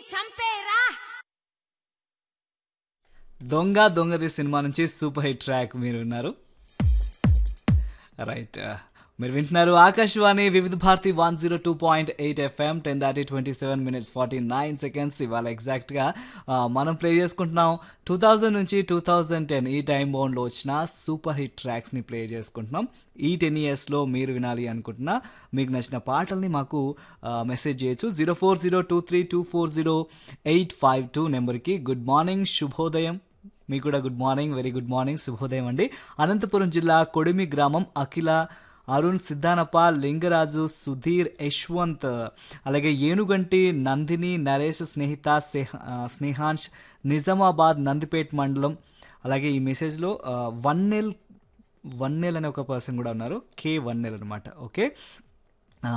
చంపేరా Donga Dongadi cinema నుంచి super hit track మీరు విన్నారు రైట్ మీరు వింటున్నారు Akashvani Vividh Bharati one zero two point eight FM ten దాటి twenty seven minutes forty nine seconds ఇవాళ ఎగ్జాక్ట్గా మనం ప్లే చేసుకుంటున్నాం టూ థౌజండ్ నుంచి టూ థౌజండ్ టెన్ ఈ టైం బౌండ్లో వచ్చిన సూపర్ హిట్ ట్రాక్స్ని ప్లే చేసుకుంటున్నాం ఈ టెన్ ఇయర్స్లో మీరు వినాలి అనుకుంటున్నా మీకు నచ్చిన పాటల్ని మాకు మెసేజ్ చేయొచ్చు zero four zero two three two four zero eight five two నెంబర్కి గుడ్ మార్నింగ్ శుభోదయం మీకు కూడా good morning very good morning శుభోదయం అండి అనంతపురం జిల్లా కొడిమి గ్రామం అఖిల అరుణ్ సిద్ధానప్ప లింగరాజు సుధీర్ యశ్వంత్ అలాగే ఏనుగంటి నందిని నరేష్ స్నేహిత సేహ- ఆ, స్నేహాంష్ నిజామాబాద్ నందిపేట్ మండలం అలాగే ఈ మెసేజ్లో వన్నెల్ వన్నెల్ అనే ఒక పర్సన్ కూడా ఉన్నారు కే వన్నెల్ అనమాట ఓకే